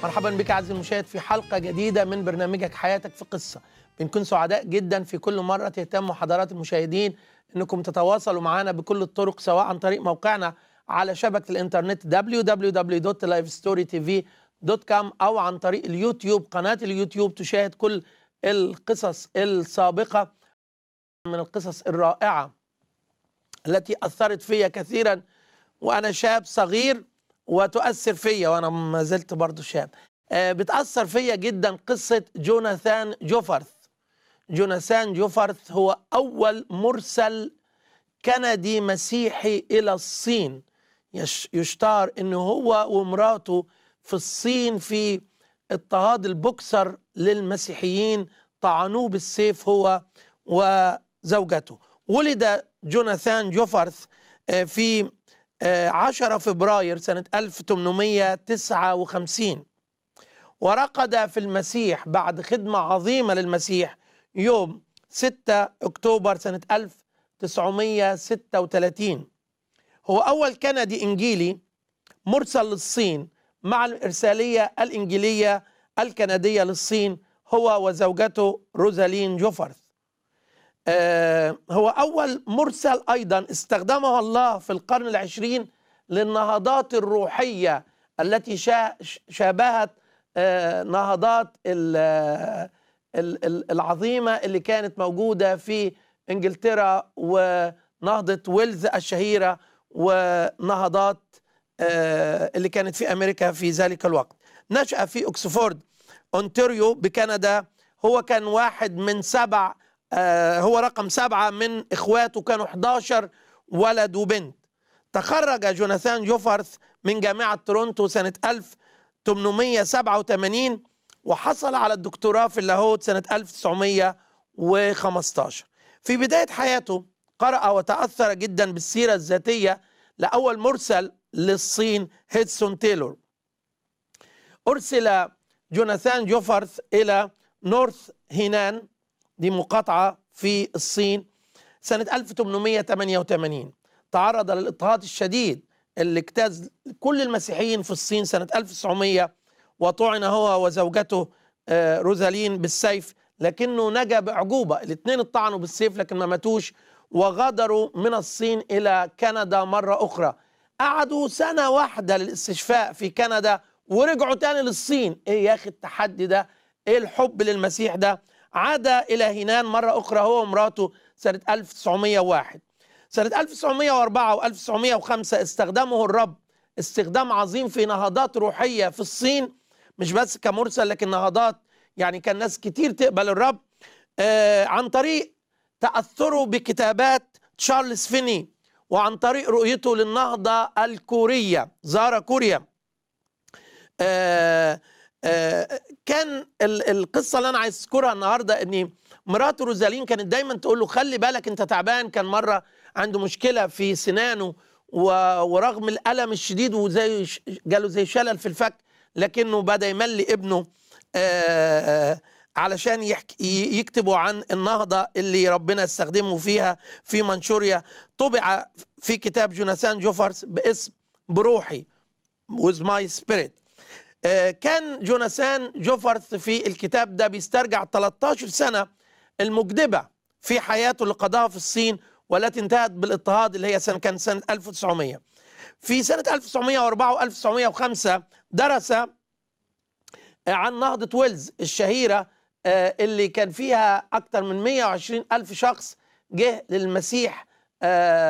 مرحبا بك عزيزي المشاهد في حلقة جديدة من برنامجك حياتك في قصة بنكون سعداء جدا في كل مرة تهتموا حضرات المشاهدين انكم تتواصلوا معنا بكل الطرق سواء عن طريق موقعنا على شبكة الانترنت www.lifestorytv.com او عن طريق اليوتيوب قناة اليوتيوب تشاهد كل القصص السابقة من القصص الرائعة التي أثرت فيا كثيرا وأنا شاب صغير وتؤثر فيا وأنا ما زلت برضو شاب آه، بتأثر فيا جدا قصة جوناثان جوفرث جوناثان جوفرث هو أول مرسل كندي مسيحي إلى الصين يش- يشتهر أنه هو ومراته في الصين في اضطهاد البوكسر للمسيحيين طعنوه بالسيف هو وزوجته ولد جوناثان جوفرث آه، في آه، 10 فبراير سنة 1859 ورقد في المسيح بعد خدمة عظيمة للمسيح يوم 6 أكتوبر سنة 1936 هو أول كندي إنجيلي مرسل للصين مع الإرسالية الإنجيلية الكندية للصين هو وزوجته روزالين جوفرث آه، هو أول مرسل أيضا استخدمه الله في القرن العشرين للنهضات الروحية التي شا- شابهت آه، نهضات ال- ال- ال- العظيمة اللي كانت موجودة في إنجلترا ونهضة ويلز الشهيرة ونهضات آه، اللي كانت في أمريكا في ذلك الوقت نشأ في أكسفورد أونتاريو بكندا هو كان واحد من سبع آه، هو رقم سبعة من إخواته كانوا 11 ولد وبنت تخرج جوناثان جوفرث من جامعة تورونتو سنة 1887 وحصل على الدكتوراه في اللاهوت سنة 1915 في بداية حياته قرأ وتأثر جدا بالسيرة الذاتية لأول مرسل للصين هيدسون تايلور أرسل جوناثان جوفرث إلى نورث هينان دي مقاطعة في الصين سنة 1888 تعرض للاضطهاد الشديد اللي اجتاز كل المسيحيين في الصين سنة 1900 وطعن هو وزوجته آه، روزالين بالسيف لكنه نجا بأعجوبة الاثنين اتطعنوا بالسيف لكن ما ماتوش وغادروا من الصين إلى كندا مرة أخرى قعدوا سنة واحدة للاستشفاء في كندا ورجعوا تاني للصين ايه يا اخي التحدي ده ايه الحب للمسيح ده عاد الى هينان مرة اخرى هو ومراته سنة 1901 سنة 1904 و 1905 استخدمه الرب استخدام عظيم في نهضات روحية في الصين مش بس كمرسل لكن نهضات يعني كان ناس كتير تقبل الرب آه عن طريق تأثره بكتابات تشارلز فيني وعن طريق رؤيته للنهضة الكورية زار كوريا آه آه كان ال- القصة اللي أنا عايز أذكرها النهاردة إن مراته روزالين كانت دايما تقول له خلي بالك أنت تعبان كان مرة عنده مشكلة في سنانه و- ورغم الألم الشديد وزي ش- جاله زي شلل في الفك لكنه بدأ يملي ابنه آه علشان يحكي ي- يكتبوا عن النهضة اللي ربنا استخدمه فيها في منشوريا طبع في كتاب جوناثان جوفرس باسم بروحي with my spirit آه، كان جوناثان جوفرث في الكتاب ده بيسترجع 13 سنة المجدبة في حياته اللي قضاها في الصين والتي انتهت بالاضطهاد اللي هي سنة كان سنة 1900 في سنة 1904 و 1905 درس عن نهضة ويلز الشهيرة آه، اللي كان فيها أكثر من 120 ألف شخص جه للمسيح آه،